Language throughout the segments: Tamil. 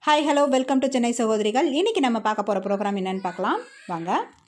hi hello welcome to Chennai சகோதரிகள் இன்னைக்கு நம்ம பார்க்க போகிற ப்ரோக்ராம் என்னன்னு பார்க்கலாம் வாங்க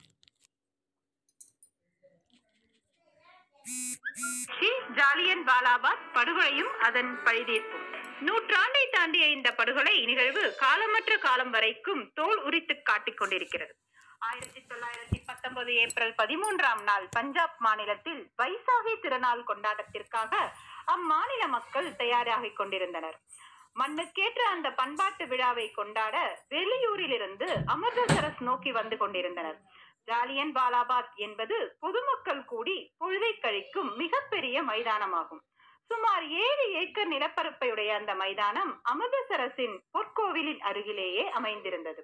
ஸ்ரீ ஜாலியன் வாலாபாக் படுகொலையும் அதன் பழிதீர்ப்பும் நூற்றாண்டை தாண்டிய இந்த படுகொலை நிகழ்வு காலமற்ற காலம் வரைக்கும் தோல் உரித்து காட்டிக் கொண்டிருக்கிறது ஆயிரத்தி தொள்ளாயிரத்தி பத்தொன்பது ஏப்ரல் பதிமூன்றாம் நாள் பஞ்சாப் மாநிலத்தில் வைசாகி திருநாள் கொண்டாட்டத்திற்காக அம்மாநில மக்கள் தயாராகிக் கொண்டிருந்தனர் மண்ணுக்கேற்ற அந்த பண்பாட்டு விழாவை கொண்டாட வெளியூரிலிருந்து அமிர்தசரஸ் நோக்கி வந்து கொண்டிருந்தனர் ஜாலியன் வாலாபாத் என்பது பொதுமக்கள் கூடி பொழுதை கழிக்கும் மிகப்பெரிய மைதானமாகும் சுமார் ஏழு ஏக்கர் நிலப்பரப்பையுடைய அந்த மைதானம் அமிர்தசரஸின் பொற்கோவிலின் அருகிலேயே அமைந்திருந்தது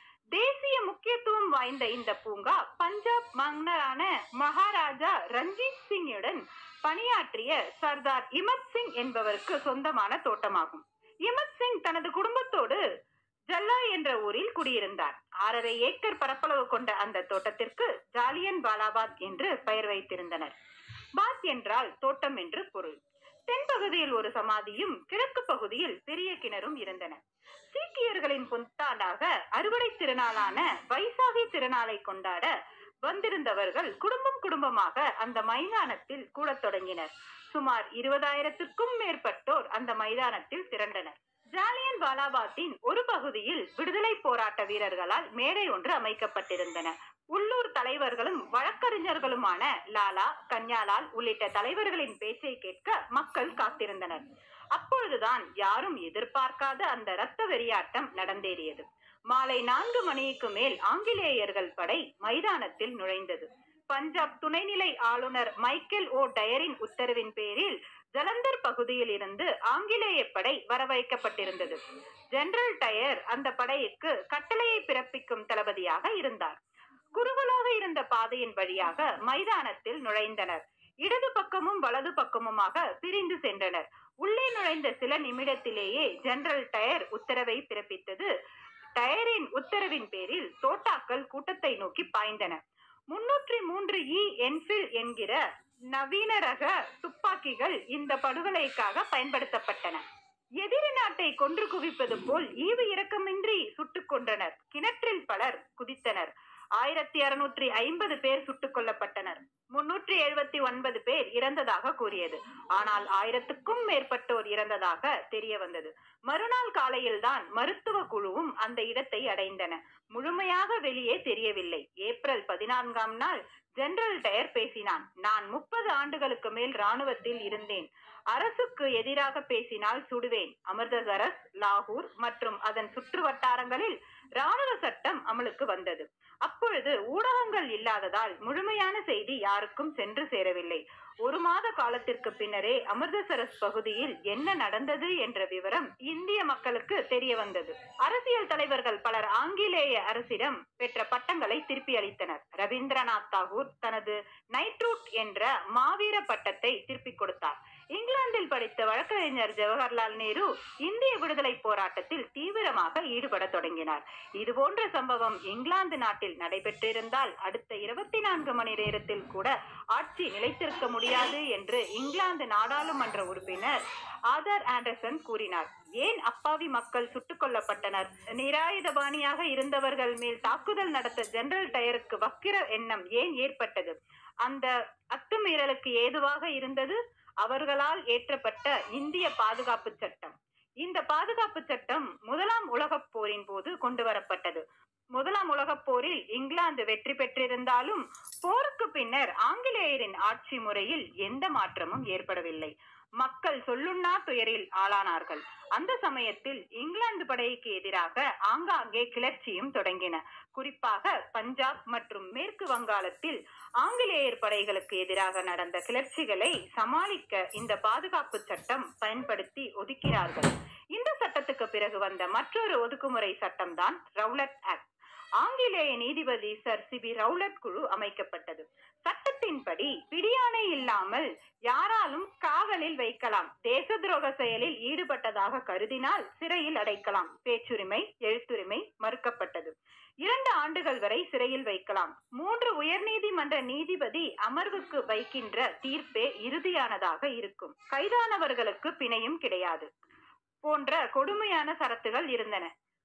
தேசிய முக்கியத்துவம் வாய்ந்த இந்த பூங்கா பஞ்சாப் மன்னரான மகாராஜா ரஞ்சித் சிங்குடன் பணியாற்றிய சர்தார் இமத் சிங் என்பவருக்கு சொந்தமான தோட்டமாகும் இமத் சிங் தனது குடும்பத்தோடு ஜல்லா என்ற ஊரில் குடியிருந்தார் ஆறரை ஏக்கர் பரப்பளவு கொண்ட அந்த தோட்டத்திற்கு ஜாலியன் வாலாபாத் என்று பெயர் வைத்திருந்தனர் பாத் என்றால் தோட்டம் என்று பொருள் தென்பகுதியில் ஒரு சமாதியும் கிழக்கு பகுதியில் பெரிய கிணறும் இருந்தன சீக்கியர்களின் புத்தாண்டாக அறுவடை திருநாளான வைசாகி திருநாளை கொண்டாட வந்திருந்தவர்கள் குடும்பம் குடும்பமாக அந்த மைதானத்தில் கூடத் தொடங்கினர் சுமார் இருபதாயிரத்துக்கும் மேற்பட்டோர் அந்த மைதானத்தில் திரண்டனர் ஜாலியன் வாலாபாத்தின் ஒரு பகுதியில் விடுதலை போராட்ட வீரர்களால் மேடை ஒன்று அமைக்கப்பட்டிருந்தன உள்ளூர் தலைவர்களும் வழக்கறிஞர்களுமான லாலா கன்யாலால் உள்ளிட்ட தலைவர்களின் பேச்சை கேட்க மக்கள் காத்திருந்தனர் அப்பொழுதுதான் யாரும் எதிர்பார்க்காத அந்த இரத்த வெறியாட்டம் நடந்தேறியது மாலை நான்கு மணிக்கு மேல் ஆங்கிலேயர்கள் படை மைதானத்தில் நுழைந்தது பஞ்சாப் துணைநிலை ஆளுநர் மைக்கேல் ஓ டயரின் உத்தரவின் பேரில் ஜலந்தர் பகுதியில் இருந்து ஆங்கிலேய படை வரவழைக்கப்பட்டிருந்தது ஜெனரல் டயர் அந்த படைக்கு கட்டளையை பிறப்பிக்கும் தளபதியாக இருந்தார் குறுகலாக இருந்த பாதையின் வழியாக மைதானத்தில் நுழைந்தனர் இடது பக்கமும் வலது பக்கமுமாக பிரிந்து சென்றனர் உள்ளே நுழைந்த சில நிமிடத்திலேயே ஜெனரல் டயர் உத்தரவை பிறப்பித்தது டயரின் உத்தரவின் பேரில் தோட்டாக்கள் கூட்டத்தை நோக்கி பாய்ந்தன முன்னூற்றி மூன்று இ என்ஃபில் என்கிற நவீன ரக துப்பாக்கிகள் இந்த படுகொலைக்காக பயன்படுத்தப்பட்டன எதிரி நாட்டை கொன்று குவிப்பது போல் ஈவு இரக்கமின்றி சுட்டுக் கொன்றனர் கிணற்றில் பலர் குதித்தனர் ஆயிரத்தி அறுநூற்றி ஐம்பது பேர் சுட்டுக் கொல்லப்பட்டனர் முன்னூற்றி எழுபத்தி ஒன்பது பேர் இறந்ததாக கூறியது ஆனால் ஆயிரத்துக்கும் மேற்பட்டோர் இறந்ததாக தெரிய வந்தது மறுநாள் காலையில்தான் மருத்துவ குழுவும் அந்த இடத்தை அடைந்தன முழுமையாக வெளியே தெரியவில்லை ஏப்ரல் பதினான்காம் நாள் ஜெனரல் டயர் பேசினான் நான் முப்பது ஆண்டுகளுக்கு மேல் ராணுவத்தில் இருந்தேன் அரசுக்கு எதிராக பேசினால் சுடுவேன் அமிர்தசரஸ் லாகூர் மற்றும் அதன் சுற்று வட்டாரங்களில் ராணுவ சட்டம் அமலுக்கு வந்தது அப்பொழுது ஊடகங்கள் இல்லாததால் முழுமையான செய்தி யாருக்கும் சென்று சேரவில்லை ஒரு மாத காலத்திற்கு பின்னரே அமிர்தசரஸ் பகுதியில் என்ன நடந்தது என்ற விவரம் இந்திய மக்களுக்கு தெரிய வந்தது அரசியல் தலைவர்கள் பலர் ஆங்கிலேய அரசிடம் பெற்ற பட்டங்களை திருப்பி அளித்தனர் ரவீந்திரநாத் தாகூர் தனது நைட்ரூட் என்ற மாவீர பட்டத்தை திருப்பிக் கொடுத்தார் இங்கிலாந்தில் படித்த வழக்கறிஞர் ஜவஹர்லால் நேரு இந்திய விடுதலை போராட்டத்தில் தீவிரமாக ஈடுபட தொடங்கினார் இதுபோன்ற சம்பவம் இங்கிலாந்து நாட்டில் நடைபெற்றிருந்தால் அடுத்த இருபத்தி நான்கு மணி நேரத்தில் கூட ஆட்சி நிலைத்திருக்க முடியாது என்று இங்கிலாந்து நாடாளுமன்ற உறுப்பினர் ஆதர் ஆண்டர்சன் கூறினார் ஏன் அப்பாவி மக்கள் சுட்டுக் கொல்லப்பட்டனர் நிராயுதபாணியாக இருந்தவர்கள் மேல் தாக்குதல் நடத்த ஜெனரல் டயருக்கு வக்கிர எண்ணம் ஏன் ஏற்பட்டது அந்த அத்துமீறலுக்கு ஏதுவாக இருந்தது அவர்களால் ஏற்றப்பட்ட இந்திய பாதுகாப்பு சட்டம் இந்த பாதுகாப்பு சட்டம் முதலாம் உலகப் போரின் போது கொண்டு வரப்பட்டது முதலாம் உலகப் போரில் இங்கிலாந்து வெற்றி பெற்றிருந்தாலும் போருக்கு பின்னர் ஆங்கிலேயரின் ஆட்சி முறையில் எந்த மாற்றமும் ஏற்படவில்லை மக்கள் சொல்லுண்ணா துயரில் ஆளானார்கள் அந்த சமயத்தில் இங்கிலாந்து படைக்கு எதிராக ஆங்காங்கே கிளர்ச்சியும் தொடங்கின குறிப்பாக பஞ்சாப் மற்றும் மேற்கு வங்காளத்தில் ஆங்கிலேயர் படைகளுக்கு எதிராக நடந்த கிளர்ச்சிகளை சமாளிக்க இந்த பாதுகாப்பு சட்டம் பயன்படுத்தி ஒதுக்கினார்கள் இந்த சட்டத்துக்கு பிறகு வந்த மற்றொரு ஒதுக்குமுறை சட்டம்தான் ரவுலட் ஆக்ட் ஆங்கிலேய நீதிபதி சர் சி பி ரவுலட் குழு அமைக்கப்பட்டது சட்டத்தின்படி பிடியாணை இல்லாமல் யாராலும் காவலில் வைக்கலாம் தேச துரோக செயலில் ஈடுபட்டதாக கருதினால் சிறையில் அடைக்கலாம் பேச்சுரிமை எழுத்துரிமை மறுக்கப்பட்டது இரண்டு ஆண்டுகள் வரை சிறையில் வைக்கலாம் மூன்று உயர்நீதிமன்ற நீதிபதி அமர்வுக்கு வைக்கின்ற தீர்ப்பே இறுதியானதாக இருக்கும் கைதானவர்களுக்கு பிணையும் கிடையாது போன்ற கொடுமையான சரத்துகள் இருந்தன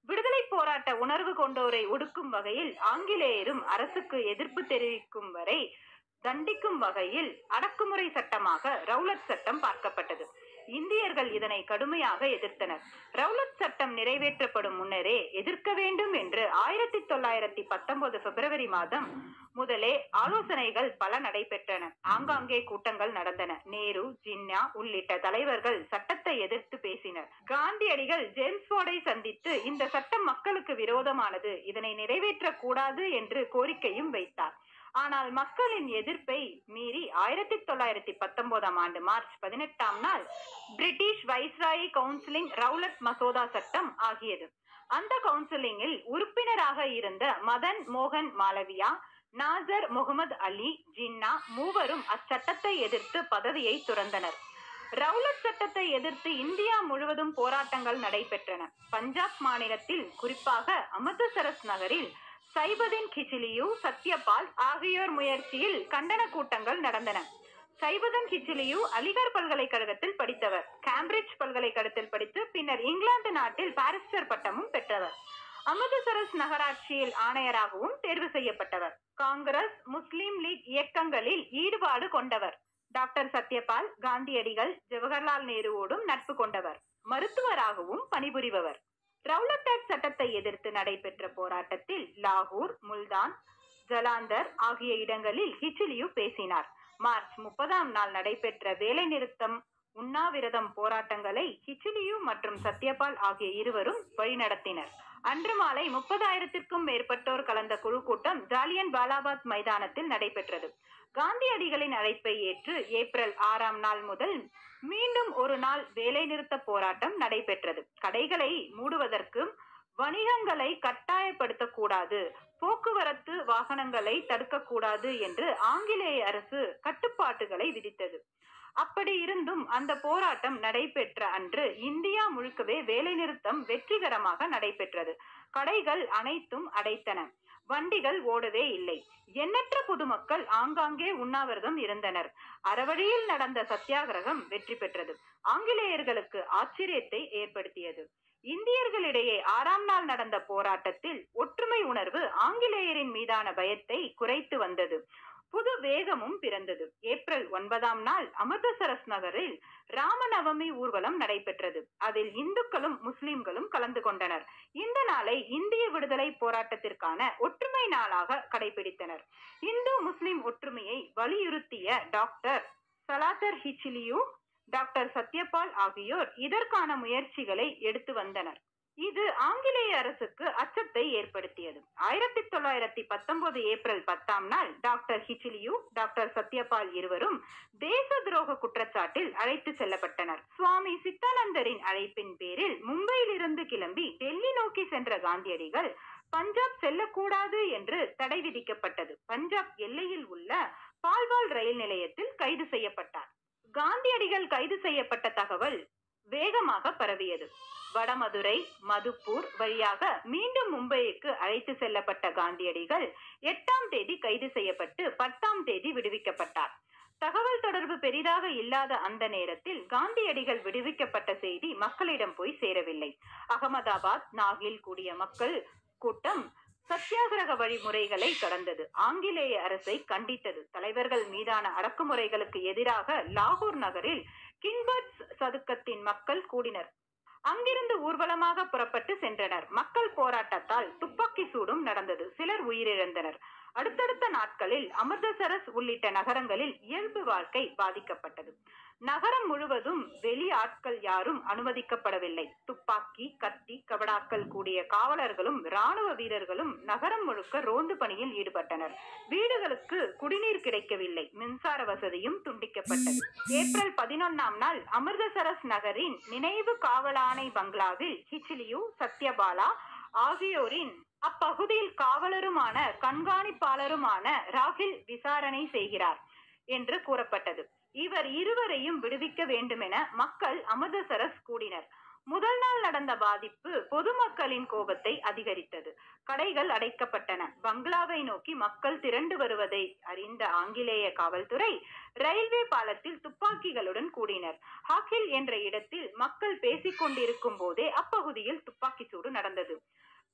விடுதலை போராட்ட உணர்வு கொண்டோரை ஒடுக்கும் வகையில் ஆங்கிலேயரும் அரசுக்கு எதிர்ப்பு தெரிவிக்கும் வரை தண்டிக்கும் வகையில் அடக்குமுறை சட்டமாக ரவுலட் சட்டம் பார்க்கப்பட்டது இந்தியர்கள் இதனை கடுமையாக எதிர்த்தனர் ரவுலட் சட்டம் நிறைவேற்றப்படும் முன்னரே எதிர்க்க வேண்டும் என்று ஆயிரத்தி தொள்ளாயிரத்தி பத்தொன்பது பிப்ரவரி மாதம் முதலே ஆலோசனைகள் பல நடைபெற்றன ஆங்காங்கே கூட்டங்கள் நடந்தன நேரு ஜின்னா உள்ளிட்ட தலைவர்கள் சட்டத்தை எதிர்த்து பேசினர் காந்தியடிகள் ஜேம்ஸ் போர்டை சந்தித்து இந்த சட்டம் மக்களுக்கு விரோதமானது இதனை நிறைவேற்றக் கூடாது என்று கோரிக்கையும் வைத்தார் ஆனால் மக்களின் எதிர்ப்பை மீறி ஆயிரத்தி தொள்ளாயிரத்தி பத்தொன்பதாம் ஆண்டு மார்ச் பதினெட்டாம் நாள் பிரிட்டிஷ் வைஸ்ராயி கவுன்சிலிங் ரவுலட் மசோதா சட்டம் ஆகியது அந்த கவுன்சிலிங்கில் உறுப்பினராக இருந்த மதன் மோகன் மாலவியா நாசர் முகமது அலி ஜின்னா மூவரும் அச்சட்டத்தை எதிர்த்து பதவியை துறந்தனர் ரவுலட் சட்டத்தை எதிர்த்து இந்தியா முழுவதும் போராட்டங்கள் நடைபெற்றன பஞ்சாப் மாநிலத்தில் குறிப்பாக அமிர்தசரஸ் நகரில் சைபதின் கிச்சிலியு சத்யபால் ஆகியோர் முயற்சியில் கண்டன கூட்டங்கள் நடந்தன சைபதன் கிச்சிலியு அலிகர் பல்கலைக்கழகத்தில் படித்தவர் கேம்பிரிட்ஜ் பல்கலைக்கழகத்தில் படித்து பின்னர் இங்கிலாந்து நாட்டில் பாரிஸ்டர் பட்டமும் பெற்றவர் அமிர்தசரஸ் நகராட்சியில் ஆணையராகவும் தேர்வு செய்யப்பட்டவர் காங்கிரஸ் முஸ்லிம் லீக் இயக்கங்களில் ஈடுபாடு கொண்டவர் டாக்டர் சத்யபால் காந்தியடிகள் ஜவஹர்லால் நேருவோடும் நட்பு கொண்டவர் மருத்துவராகவும் பணிபுரிபவர் ரவுலட் ஆக்ட் சட்டத்தை எதிர்த்து நடைபெற்ற போராட்டத்தில் லாகூர் முல்தான் ஜலாந்தர் ஆகிய இடங்களில் ஹிச்சிலியு பேசினார் மார்ச் முப்பதாம் நாள் நடைபெற்ற வேலைநிறுத்தம் உண்ணாவிரதம் போராட்டங்களை ஹிச்சிலியு மற்றும் சத்யபால் ஆகிய இருவரும் வழிநடத்தினர் அன்று மாலை முப்பதாயிரத்திற்கும் மேற்பட்டோர் கலந்த குழு கூட்டம் ஜாலியன் வாலாபாத் மைதானத்தில் நடைபெற்றது காந்தியடிகளின் அழைப்பை ஏற்று ஏப்ரல் ஆறாம் நாள் முதல் மீண்டும் ஒரு நாள் வேலைநிறுத்த போராட்டம் நடைபெற்றது கடைகளை மூடுவதற்கும் வணிகங்களை கட்டாயப்படுத்தக்கூடாது போக்குவரத்து வாகனங்களை தடுக்கக்கூடாது என்று ஆங்கிலேய அரசு கட்டுப்பாட்டுகளை விதித்தது அப்படி இருந்தும் அந்த போராட்டம் நடைபெற்ற அன்று இந்தியா முழுக்கவே வேலைநிறுத்தம் வெற்றிகரமாக நடைபெற்றது கடைகள் அனைத்தும் அடைத்தன வண்டிகள் ஓடவே இல்லை எண்ணற்ற பொதுமக்கள் ஆங்காங்கே உண்ணாவிரதம் இருந்தனர் அறவழியில் நடந்த சத்தியாகிரகம் வெற்றி பெற்றது ஆங்கிலேயர்களுக்கு ஆச்சரியத்தை ஏற்படுத்தியது இந்தியர்களிடையே ஆறாம் நாள் நடந்த போராட்டத்தில் ஒற்றுமை உணர்வு ஆங்கிலேயரின் மீதான பயத்தை குறைத்து வந்தது புது வேகமும் பிறந்தது ஏப்ரல் ஒன்பதாம் நாள் அமிர்தசரஸ் நகரில் ராமநவமி ஊர்வலம் நடைபெற்றது அதில் இந்துக்களும் முஸ்லிம்களும் கலந்து கொண்டனர் இந்த நாளை இந்திய விடுதலை போராட்டத்திற்கான ஒற்றுமை நாளாக கடைபிடித்தனர் இந்து முஸ்லிம் ஒற்றுமையை வலியுறுத்திய டாக்டர் சலாத்தர் ஹிச்சிலியு டாக்டர் சத்யபால் ஆகியோர் இதற்கான முயற்சிகளை எடுத்து வந்தனர் இது ஆங்கிலேய அரசுக்கு அச்சத்தை ஏற்படுத்தியது ஆயிரத்தி தொள்ளாயிரத்தி பத்தொன்பது ஏப்ரல் பத்தாம் நாள் டாக்டர் ஹிச்சிலியு டாக்டர் சத்யபால் இருவரும் தேச துரோக குற்றச்சாட்டில் அழைத்து செல்லப்பட்டனர் சுவாமி சித்தானந்தரின் அழைப்பின் பேரில் மும்பையிலிருந்து கிளம்பி டெல்லி நோக்கி சென்ற காந்தியடிகள் பஞ்சாப் செல்லக்கூடாது என்று தடை விதிக்கப்பட்டது பஞ்சாப் எல்லையில் உள்ள பால்வால் ரயில் நிலையத்தில் கைது செய்யப்பட்டார் காந்தியடிகள் கைது செய்யப்பட்ட தகவல் வேகமாக பரவியது வடமதுரை மதுப்பூர் வழியாக மீண்டும் மும்பைக்கு அழைத்து செல்லப்பட்ட காந்தியடிகள் எட்டாம் தேதி கைது செய்யப்பட்டு பத்தாம் தேதி விடுவிக்கப்பட்டார் தகவல் தொடர்பு பெரிதாக இல்லாத அந்த நேரத்தில் காந்தியடிகள் விடுவிக்கப்பட்ட செய்தி மக்களிடம் போய் சேரவில்லை அகமதாபாத் நாகில் கூடிய மக்கள் கூட்டம் சத்தியாகிரக வழிமுறைகளை கடந்தது ஆங்கிலேய அரசை கண்டித்தது தலைவர்கள் மீதான அடக்குமுறைகளுக்கு எதிராக லாகூர் நகரில் கிங்பர்ட்ஸ் சதுக்கத்தின் மக்கள் கூடினர் அங்கிருந்து ஊர்வலமாக புறப்பட்டு சென்றனர் மக்கள் போராட்டத்தால் துப்பாக்கி சூடும் நடந்தது சிலர் உயிரிழந்தனர் அடுத்தடுத்த நாட்களில் அமிர்தசரஸ் உள்ளிட்ட நகரங்களில் இயல்பு வாழ்க்கை பாதிக்கப்பட்டது நகரம் முழுவதும் வெளி ஆட்கள் யாரும் அனுமதிக்கப்படவில்லை துப்பாக்கி கத்தி கபடாக்கள் கூடிய காவலர்களும் ராணுவ வீரர்களும் நகரம் முழுக்க ரோந்து பணியில் ஈடுபட்டனர் வீடுகளுக்கு குடிநீர் கிடைக்கவில்லை மின்சார வசதியும் துண்டிக்கப்பட்டது ஏப்ரல் பதினொன்னாம் நாள் அமிர்தசரஸ் நகரின் நினைவு காவலாணை பங்களாவில் ஹிச்சிலியு சத்யபாலா ஆகியோரின் அப்பகுதியில் காவலருமான கண்காணிப்பாளருமான ராகில் விசாரணை செய்கிறார் என்று கூறப்பட்டது இவர் இருவரையும் விடுவிக்க வேண்டுமென மக்கள் அமிர்தசரஸ் கூடினர் முதல் நாள் நடந்த பாதிப்பு பொதுமக்களின் கோபத்தை அதிகரித்தது கடைகள் அடைக்கப்பட்டன பங்களாவை நோக்கி மக்கள் திரண்டு வருவதை அறிந்த ஆங்கிலேய காவல்துறை ரயில்வே பாலத்தில் துப்பாக்கிகளுடன் கூடினர் ஹாக்கில் என்ற இடத்தில் மக்கள் பேசிக் கொண்டிருக்கும் போதே அப்பகுதியில் துப்பாக்கி சூடு நடந்தது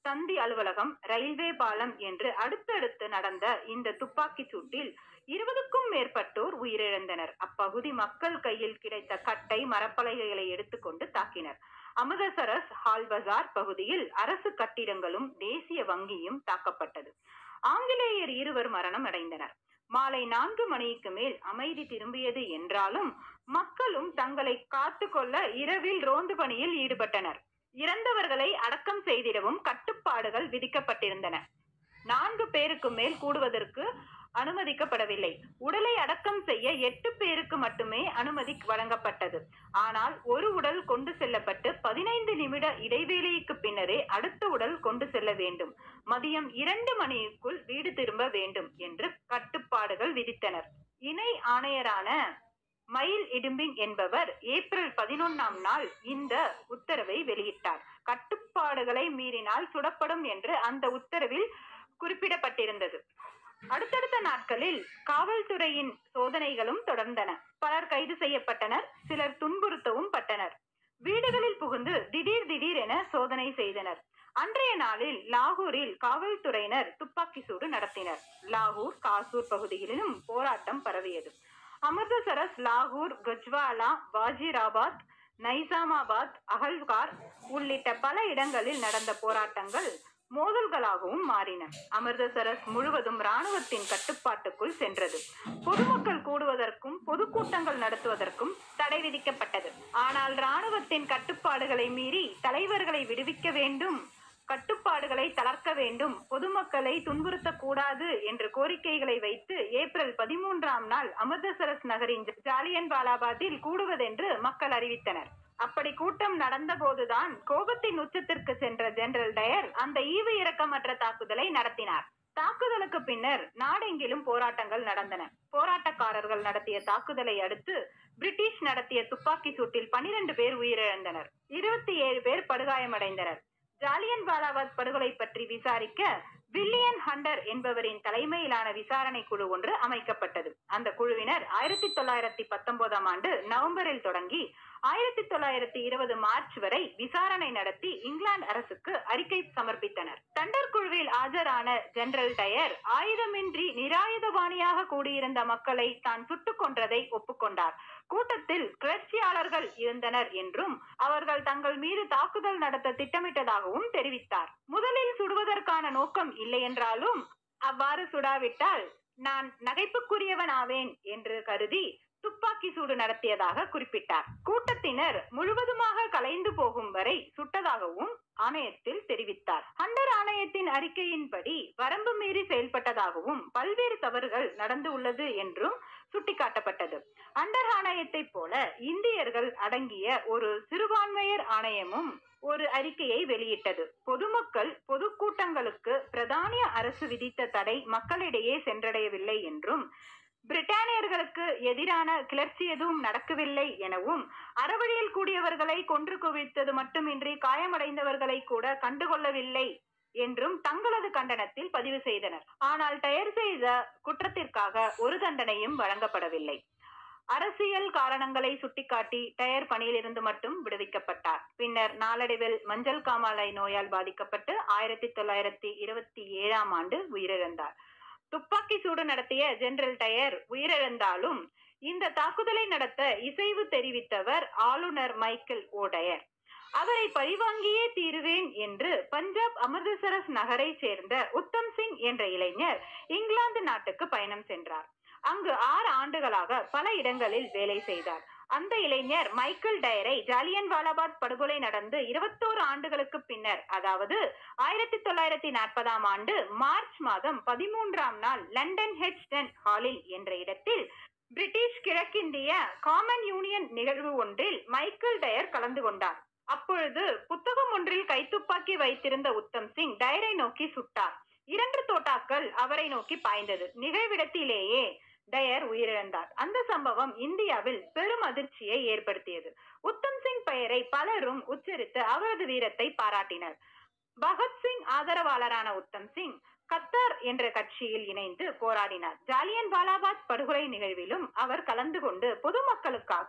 தந்தி அலுவலகம் ரயில்வே பாலம் என்று அடுத்தடுத்து நடந்த இந்த துப்பாக்கிச் சூட்டில் இருபதுக்கும் மேற்பட்டோர் உயிரிழந்தனர் அப்பகுதி மக்கள் கையில் கிடைத்த கட்டை மரப்பலகைகளை எடுத்துக்கொண்டு தாக்கினர் அமிர்தசரஸ் ஹால் பஜார் பகுதியில் அரசு கட்டிடங்களும் தேசிய வங்கியும் தாக்கப்பட்டது ஆங்கிலேயர் இருவர் மரணம் அடைந்தனர் மாலை நான்கு மணிக்கு மேல் அமைதி திரும்பியது என்றாலும் மக்களும் தங்களை காத்துக்கொள்ள இரவில் ரோந்து பணியில் ஈடுபட்டனர் இறந்தவர்களை அடக்கம் செய்திடவும் கட்டுப்பாடுகள் விதிக்கப்பட்டிருந்தன நான்கு பேருக்கு மேல் கூடுவதற்கு அனுமதிக்கப்படவில்லை உடலை அடக்கம் செய்ய எட்டு பேருக்கு மட்டுமே அனுமதி வழங்கப்பட்டது ஆனால் ஒரு உடல் கொண்டு செல்லப்பட்டு பதினைந்து நிமிட இடைவேளைக்கு பின்னரே அடுத்த உடல் கொண்டு செல்ல வேண்டும் மதியம் இரண்டு மணிக்குள் வீடு திரும்ப வேண்டும் என்று கட்டுப்பாடுகள் விதித்தனர் இணை ஆணையரான மயில் இடும்பிங் என்பவர் ஏப்ரல் பதினொன்னாம் நாள் இந்த உத்தரவை வெளியிட்டார் கட்டுப்பாடுகளை மீறினால் சுடப்படும் என்று அந்த உத்தரவில் குறிப்பிடப்பட்டிருந்தது அடுத்தடுத்த நாட்களில் காவல்துறையின் சோதனைகளும் தொடர்ந்தன பலர் கைது செய்யப்பட்டனர் சிலர் துன்புறுத்தவும் பட்டனர் வீடுகளில் புகுந்து திடீர் திடீர் என சோதனை செய்தனர் அன்றைய நாளில் லாகூரில் காவல்துறையினர் துப்பாக்கி சூடு நடத்தினர் லாகூர் காசூர் பகுதிகளிலும் போராட்டம் பரவியது அமிர்தசரஸ் லாகூர் கஜ்வாலா வாஜிராபாத் நைசாமாபாத் அகல்கார் உள்ளிட்ட பல இடங்களில் நடந்த போராட்டங்கள் மோதல்களாகவும் மாறின அமிர்தசரஸ் முழுவதும் ராணுவத்தின் கட்டுப்பாட்டுக்குள் சென்றது பொதுமக்கள் கூடுவதற்கும் பொதுக்கூட்டங்கள் நடத்துவதற்கும் தடை விதிக்கப்பட்டது ஆனால் ராணுவத்தின் கட்டுப்பாடுகளை மீறி தலைவர்களை விடுவிக்க வேண்டும் கட்டுப்பாடுகளை தளர்க்க வேண்டும் பொதுமக்களை துன்புறுத்தக்கூடாது என்ற கோரிக்கைகளை வைத்து ஏப்ரல் பதிமூன்றாம் நாள் அமிர்தசரஸ் நகரின் ஜாலியன் வாலாபாத்தில் கூடுவதென்று மக்கள் அறிவித்தனர் அப்படி கூட்டம் நடந்த போதுதான் கோபத்தின் உச்சத்திற்கு சென்ற ஜெனரல் டயர் அந்த ஈவு இரக்கமற்ற தாக்குதலை நடத்தினார் தாக்குதலுக்கு பின்னர் நாடெங்கிலும் போராட்டங்கள் நடந்தன போராட்டக்காரர்கள் நடத்திய தாக்குதலை அடுத்து பிரிட்டிஷ் நடத்திய துப்பாக்கி சூட்டில் பனிரெண்டு பேர் உயிரிழந்தனர் இருபத்தி ஏழு பேர் படுகாயமடைந்தனர் ஜாலியன் வாலாபாத் படுகொலை பற்றி விசாரிக்க வில்லியன் ஹண்டர் என்பவரின் தலைமையிலான விசாரணை குழு ஒன்று அமைக்கப்பட்டது அந்த குழுவினர் ஆயிரத்தி தொள்ளாயிரத்தி பத்தொன்பதாம் ஆண்டு நவம்பரில் தொடங்கி ஆயிரத்தி தொள்ளாயிரத்தி இருபது மார்ச் வரை விசாரணை நடத்தி இங்கிலாந்து அரசுக்கு அறிக்கை சமர்ப்பித்தனர் தண்டர் குழுவில் ஆஜரான ஜெனரல் டயர் ஆயுதமின்றி நிராயுதபாணியாக கூடியிருந்த மக்களை தான் சுட்டுக் கொன்றதை ஒப்புக்கொண்டார் கூட்டத்தில் கிளர்ச்சியாளர்கள் இருந்தனர் என்றும் அவர்கள் தங்கள் மீது தாக்குதல் நடத்த திட்டமிட்டதாகவும் தெரிவித்தார் முதலில் சுடுவதற்கான நோக்கம் இல்லை என்றாலும் அவ்வாறு சுடாவிட்டால் நான் நகைப்புக்குரியவன் ஆவேன் என்று கருதி துப்பாக்கி சூடு நடத்தியதாக குறிப்பிட்டார் கூட்டத்தினர் முழுவதுமாக கலைந்து போகும் வரை சுட்டதாகவும் ஆணையத்தில் தெரிவித்தார் ஹண்டர் ஆணையத்தின் அறிக்கையின்படி வரம்பு மீறி செயல்பட்டதாகவும் பல்வேறு தவறுகள் நடந்து உள்ளது என்றும் சுட்டிக்காட்டப்பட்டது அண்டர் ஆணையத்தை போல இந்தியர்கள் அடங்கிய ஒரு சிறுபான்மையர் ஆணையமும் ஒரு அறிக்கையை வெளியிட்டது பொதுமக்கள் பொதுக்கூட்டங்களுக்கு பிரதானிய அரசு விதித்த தடை மக்களிடையே சென்றடையவில்லை என்றும் பிரிட்டானியர்களுக்கு எதிரான கிளர்ச்சி எதுவும் நடக்கவில்லை எனவும் அறவழியில் கூடியவர்களை கொன்று குவித்தது மட்டுமின்றி காயமடைந்தவர்களை கூட கண்டுகொள்ளவில்லை என்றும் தங்களது கண்டனத்தில் பதிவு செய்தனர் ஆனால் டயர் செய்த குற்றத்திற்காக ஒரு தண்டனையும் வழங்கப்படவில்லை அரசியல் காரணங்களை சுட்டிக்காட்டி டயர் பணியிலிருந்து மட்டும் விடுவிக்கப்பட்டார் பின்னர் நாளடைவில் மஞ்சள் காமாலை நோயால் பாதிக்கப்பட்டு ஆயிரத்தி தொள்ளாயிரத்தி இருபத்தி ஏழாம் ஆண்டு உயிரிழந்தார் துப்பாக்கி சூடு நடத்திய ஜெனரல் டயர் உயிரிழந்தாலும் இந்த தாக்குதலை நடத்த இசைவு தெரிவித்தவர் ஆளுநர் மைக்கேல் ஓடயர் அவரை பழிவாங்கியே தீருவேன் என்று பஞ்சாப் அமிர்தசரஸ் நகரை சேர்ந்த உத்தம் சிங் என்ற இளைஞர் இங்கிலாந்து நாட்டுக்கு பயணம் சென்றார் அங்கு ஆறு ஆண்டுகளாக பல இடங்களில் வேலை செய்தார் அந்த இளைஞர் மைக்கேல் டயரை ஜாலியன் வாலாபாத் படுகொலை நடந்து இருபத்தோரு ஆண்டுகளுக்கு பின்னர் அதாவது ஆயிரத்தி தொள்ளாயிரத்தி நாற்பதாம் ஆண்டு மார்ச் மாதம் பதிமூன்றாம் நாள் லண்டன் ஹெச்டன் ஹாலில் என்ற இடத்தில் பிரிட்டிஷ் கிழக்கிந்திய காமன் யூனியன் நிகழ்வு ஒன்றில் மைக்கேல் டயர் கலந்து கொண்டார் அப்பொழுது புத்தகம் ஒன்றில் கைத்துப்பாக்கி வைத்திருந்த உத்தம் சிங் டயரை நோக்கி சுட்டார் இரண்டு தோட்டாக்கள் அவரை நோக்கி பாய்ந்தது நிகழ்விடத்திலேயே டயர் உயிரிழந்தார் அந்த சம்பவம் இந்தியாவில் பெரும் அதிர்ச்சியை ஏற்படுத்தியது உத்தம் சிங் பெயரை பலரும் உச்சரித்து அவரது வீரத்தை பாராட்டினர் பகத்சிங் ஆதரவாளரான உத்தம் சிங் கத்தார் என்ற கட்சியில் இணைந்து போராடினார் ஜாலியன் வாலாபாத் படுகொலை நிகழ்விலும் அவர் கலந்து கொண்டு பொதுமக்களுக்காக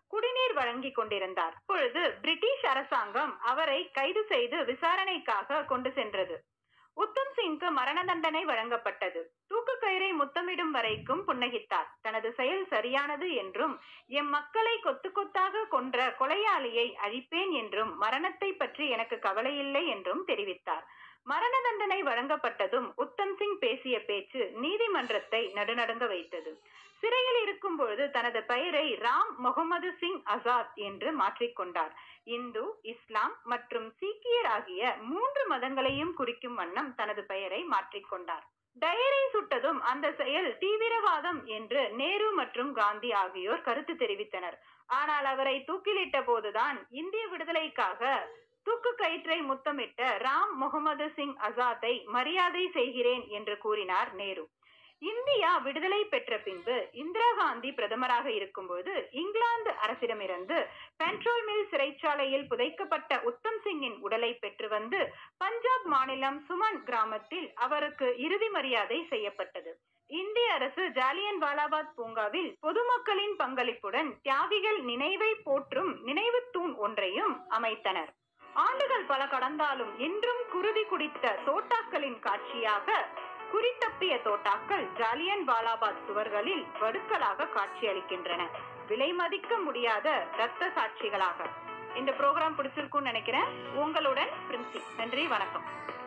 குடிநீர் வழங்கி கொண்டிருந்தார் பொழுது பிரிட்டிஷ் அரசாங்கம் அவரை கைது செய்து விசாரணைக்காக கொண்டு சென்றது உத்தம் சிங்க்கு மரண தண்டனை வழங்கப்பட்டது தூக்கு கயிறை முத்தமிடும் வரைக்கும் புன்னகித்தார் தனது செயல் சரியானது என்றும் எம் மக்களை கொத்து கொத்தாக கொன்ற கொலையாளியை அழிப்பேன் என்றும் மரணத்தை பற்றி எனக்கு கவலையில்லை என்றும் தெரிவித்தார் மரண தண்டனை வழங்கப்பட்டதும் உத்தம் சிங் பேசிய பேச்சு நீதிமன்றத்தை நடுநடுங்க வைத்தது சிறையில் இருக்கும் பொழுது தனது பெயரை ராம் முகமது சிங் ஆசாத் என்று மாற்றிக்கொண்டார் இந்து இஸ்லாம் மற்றும் சீக்கியர் ஆகிய மூன்று மதங்களையும் குறிக்கும் வண்ணம் தனது பெயரை மாற்றிக்கொண்டார் டயரை சுட்டதும் அந்த செயல் தீவிரவாதம் என்று நேரு மற்றும் காந்தி ஆகியோர் கருத்து தெரிவித்தனர் ஆனால் அவரை தூக்கிலிட்ட போதுதான் இந்திய விடுதலைக்காக தூக்கு கயிற்றை முத்தமிட்ட ராம் முகமது சிங் ஆசாத்தை மரியாதை செய்கிறேன் என்று கூறினார் நேரு இந்தியா விடுதலை பெற்ற பின்பு இந்திரா காந்தி பிரதமராக இருக்கும்போது இங்கிலாந்து அரசிடமிருந்து பெட்ரோல் மில் சிறைச்சாலையில் புதைக்கப்பட்ட உத்தம் சிங்கின் உடலை பெற்று வந்து பஞ்சாப் மாநிலம் சுமன் கிராமத்தில் அவருக்கு இறுதி மரியாதை செய்யப்பட்டது இந்திய அரசு ஜாலியன் வாலாபாத் பூங்காவில் பொதுமக்களின் பங்களிப்புடன் தியாகிகள் நினைவை போற்றும் நினைவு தூண் ஒன்றையும் அமைத்தனர் ஆண்டுகள் பல கடந்தாலும் இன்றும் குருதி குடித்த தோட்டாக்களின் காட்சியாக குறித்தப்பிய தோட்டாக்கள் ஜாலியன் வாலாபாத் சுவர்களில் வடுக்களாக காட்சியளிக்கின்றன விலை மதிக்க முடியாத ரத்த சாட்சிகளாக இந்த ப்ரோக்ராம் பிடிச்சிருக்கும்னு நினைக்கிறேன் உங்களுடன் பிரின்சி நன்றி வணக்கம்